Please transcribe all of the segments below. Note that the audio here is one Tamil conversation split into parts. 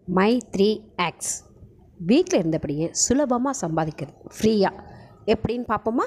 மை த்ரீ ஆக்ஸ் வீட்டில் இருந்தபடியே சுலபமாக சம்பாதிக்கிறது ஃப்ரீயாக எப்படின்னு பார்ப்போமா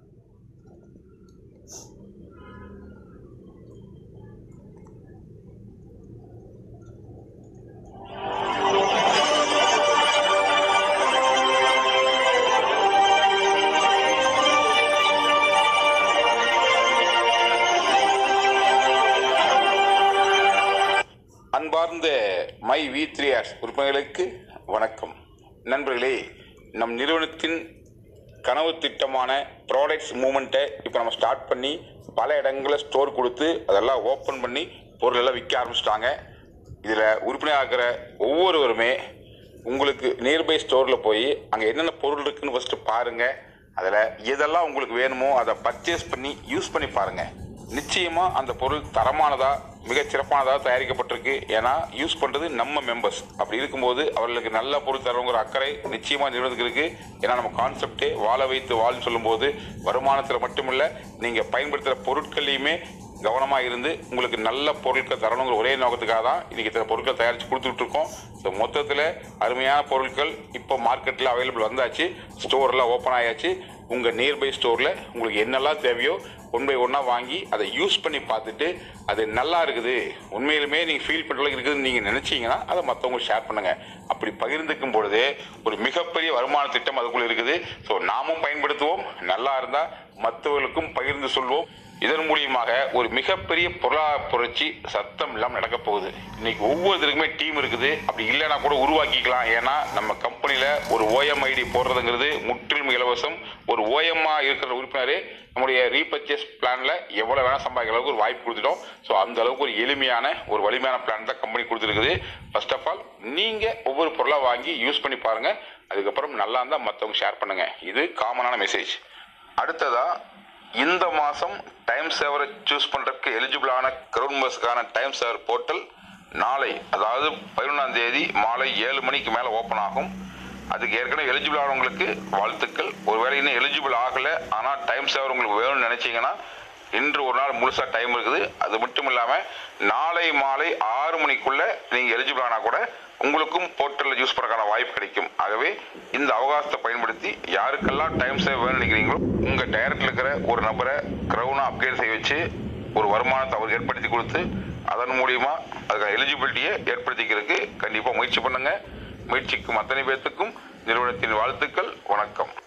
அன்பார்ந்த மை வி த்ரீ ஆர்ஸ் உறுப்பினர்களுக்கு வணக்கம் நண்பர்களே நம் நிறுவனத்தின் கனவு திட்டமான ப்ராடக்ட்ஸ் மூமெண்ட்டை இப்போ நம்ம ஸ்டார்ட் பண்ணி பல இடங்களில் ஸ்டோர் கொடுத்து அதெல்லாம் ஓப்பன் பண்ணி பொருள் எல்லாம் விற்க ஆரம்பிச்சிட்டாங்க இதில் உறுப்பினர் ஆகிற ஒவ்வொருவருமே உங்களுக்கு நியர்பை ஸ்டோரில் போய் அங்கே என்னென்ன பொருள் இருக்குன்னு ஃபஸ்ட்டு பாருங்கள் அதில் எதெல்லாம் உங்களுக்கு வேணுமோ அதை பர்ச்சேஸ் பண்ணி யூஸ் பண்ணி பாருங்கள் நிச்சயமா அந்த பொருள் தரமானதா மிகச் சிறப்பானதா தயாரிக்கப்பட்டிருக்கு ஏன்னா யூஸ் பண்றது நம்ம மெம்பர்ஸ் அப்படி இருக்கும்போது அவர்களுக்கு நல்ல பொருள் தரவங்கிற அக்கறை நிச்சயமா நிறுவனத்துக்கு இருக்கு ஏன்னா நம்ம கான்செப்டே வாழ வைத்து வாழ் சொல்லும்போது வருமானத்தில் மட்டுமில்ல நீங்க பயன்படுத்துகிற பொருட்கள்லையுமே கவனமா இருந்து உங்களுக்கு நல்ல பொருட்கள் தரணுங்கிற ஒரே நோக்கத்துக்காக தான் இன்னைக்கு இத்தனை பொருட்கள் தயாரித்து கொடுத்துட்டு இருக்கோம் ஸோ மொத்தத்தில் அருமையான பொருட்கள் இப்போ மார்க்கெட்டில் அவைலபிள் வந்தாச்சு ஸ்டோர்லாம் ஓப்பன் ஆயாச்சு உங்கள் நியர்பை ஸ்டோரில் உங்களுக்கு என்னெல்லாம் தேவையோ ஒன் பை ஒன்னாக வாங்கி அதை யூஸ் பண்ணி பார்த்துட்டு அது நல்லா இருக்குது உண்மையிலுமே நீங்கள் ஃபீல் பண்ணுற அளவுக்கு இருக்குதுன்னு நீங்கள் நினச்சிங்கன்னா அதை மற்றவங்க ஷேர் பண்ணுங்கள் அப்படி பகிர்ந்துக்கும் பொழுது ஒரு மிகப்பெரிய வருமான திட்டம் அதுக்குள்ளே இருக்குது ஸோ நாமும் பயன்படுத்துவோம் நல்லா இருந்தால் மற்றவர்களுக்கும் பகிர்ந்து சொல்வோம் இதன் மூலியமாக ஒரு மிகப்பெரிய பொருளாதார புரட்சி சத்தம் இல்லாமல் நடக்க போகுது இன்னைக்கு ஒவ்வொருத்தருக்குமே டீம் இருக்குது அப்படி இல்லைன்னா கூட உருவாக்கிக்கலாம் ஏன்னா நம்ம கம்பெனியில் ஒரு ஓஎம்ஐடி போடுறதுங்கிறது முற்றிலும் இலவசம் ஒரு ஓஎம்ஆ இருக்கிற உறுப்பினர் நம்முடைய ரீபர்ச்சேஸ் பிளானில் எவ்வளோ வேணால் சம்பாதிக்கிற அளவுக்கு ஒரு வாய்ப்பு கொடுத்துட்டோம் ஸோ அந்த அளவுக்கு ஒரு எளிமையான ஒரு வலிமையான பிளான் தான் கம்பெனி கொடுத்துருக்குது ஃபர்ஸ்ட் ஆஃப் ஆல் நீங்கள் ஒவ்வொரு பொருளாக வாங்கி யூஸ் பண்ணி பாருங்கள் அதுக்கப்புறம் நல்லா இருந்தால் மற்றவங்க ஷேர் பண்ணுங்கள் இது காமனான மெசேஜ் அடுத்ததா இந்த மாதம் டைம் சேவரை சூஸ் பண்ணுறதுக்கு எலிஜிபிளான கிரவுண்ட் டைம் சேவர் போர்ட்டல் நாளை அதாவது பதினொன்றாம் தேதி மாலை ஏழு மணிக்கு மேலே ஓப்பன் ஆகும் அதுக்கு ஏற்கனவே எலிஜிபிள் ஆனவங்களுக்கு வாழ்த்துக்கள் ஒருவேளை இன்னும் எலிஜிபிள் ஆகலை ஆனால் டைம் சேவர் உங்களுக்கு வேணும்னு நினச்சிங்கன்னா இன்று ஒரு நாள் முழுசாக டைம் இருக்குது அது மட்டும் இல்லாமல் நாளை மாலை ஆறு மணிக்குள்ளே நீங்கள் எலிஜிபிள் ஆனால் கூட உங்களுக்கும் போர்ட்டலில் யூஸ் பண்ணுறதுக்கான வாய்ப்பு கிடைக்கும் ஆகவே இந்த அவகாசத்தை பயன்படுத்தி யாருக்கெல்லாம் டைம் சேவ் வேணும்னு நினைக்கிறீங்களோ உங்கள் டைரக்டில் இருக்கிற ஒரு நபரை க்ரௌனாக அப்கிரேட் செய்ய வச்சு ஒரு வருமானத்தை அவருக்கு ஏற்படுத்தி கொடுத்து அதன் மூலியமா அதுக்கான எலிஜிபிலிட்டியை ஏற்படுத்திக்கிறதுக்கு கண்டிப்பாக முயற்சி பண்ணுங்க முயற்சிக்கும் அத்தனை பேர்த்துக்கும் நிறுவனத்தின் வாழ்த்துக்கள் வணக்கம்